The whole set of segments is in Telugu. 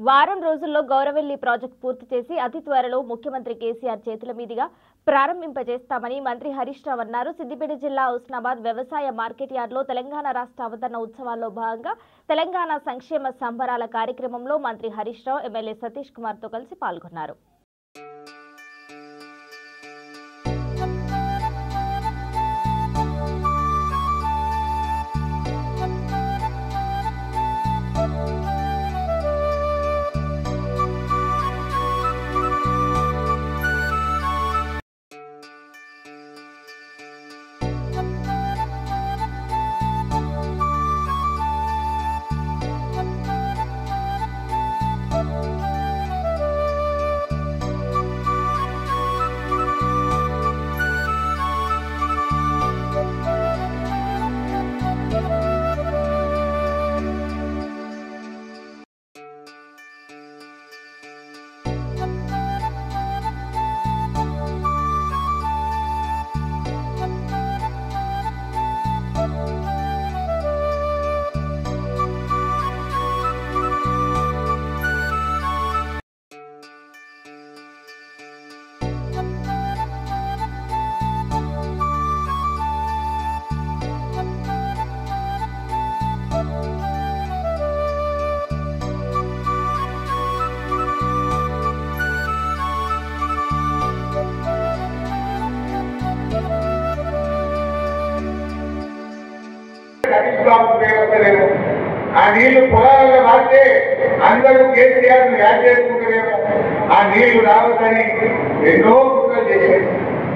వారం రోజుల్లో గౌరవెల్లి ప్రాజెక్టు పూర్తి చేసి అతి త్వరలో ముఖ్యమంత్రి కేసీఆర్ చేతుల మీదుగా ప్రారంభింపజేస్తామని మంత్రి హరీష్ రావు అన్నారు సిద్దిపేట జిల్లా ఉస్నాబాద్ వ్యవసాయ మార్కెట్ యార్డ్లో తెలంగాణ రాష్ట్ర అవతరణ ఉత్సవాల్లో భాగంగా తెలంగాణ సంక్షేమ సంబరాల కార్యక్రమంలో మంత్రి హరీష్ రావు ఎమ్మెల్యే సతీష్ కుమార్తో కలిసి పాల్గొన్నారు ఉపయోగపడలేము ఆ నీళ్లు పొలాలలో వాడితే అందరూ కేసీఆర్ యాడ్ చేసుకుంటారేమో ఆ నీళ్లు రావద్దని ఎన్నో కుట్రలు చేశారు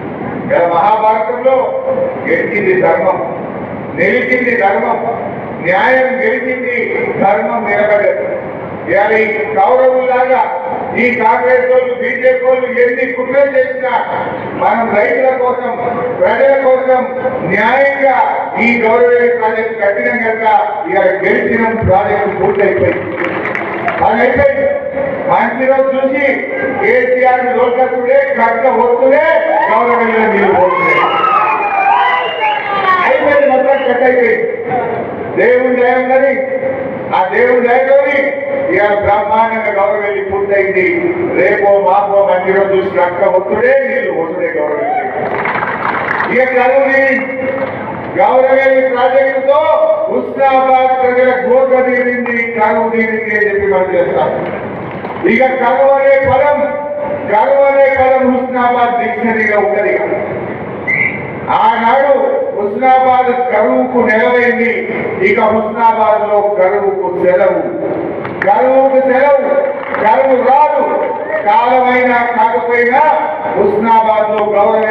ఇలా మహాభారతంలో గెలిచింది ధర్మం నిలిచింది ధర్మం న్యాయం గెలిచింది ధర్మం నిలబడదు ఇవాళ ఈ కౌరవులాగా ఈ కాంగ్రెస్ వాళ్ళు బీజేపీ వాళ్ళు ఎన్ని కుట్రలు చేసినా మనం రైతుల కోసం ప్రజల కోసం న్యాయంగా ఈ గౌరవ ప్రాజెక్టు కట్టిన కనుక ఇవాళ గెలిచిన ప్రాజెక్టు పూర్తయిపోయింది అది అయిపోయింది మంచి రోజు చూసి కేసీఆర్ లోకస్తుడే కట్ట వస్తుడే గౌరవ నీళ్ళు పోతున్నాయి అయిపోయింది మొత్తం కట్ అయిపోయింది దేవుని దయ ఉన్నది ఆ దేవుని దయతోని ఇక బ్రహ్మాండంగా గౌరవెల్లి పూర్తయింది రేపో మాపో మంచి రోజు చూసి రక్క ఒత్తుడే నీళ్ళు ఒత్తుడే గౌరవెల్లి ఇక చదువుని గౌరవెల్లి ప్రాజెక్టుతో హుస్నాబాద్ ప్రజల గోక తీరింది కరువు తీరింది అని చెప్పి మనం చేస్తాం ఇక కరువు అనే పదం కరువు అనే పదం హుస్నాబాద్ డిక్షనరీగా ఉన్నది కదా ఆనాడు హుస్నాబాద్ కరువుకు నెలవైంది ఇక హుస్నాబాద్ లో కరువుకు సెలవు కరువుకు సెలవు కరువు రాదు కాలమైనా కాకపోయినా హుస్నాబాద్ లో గౌరవ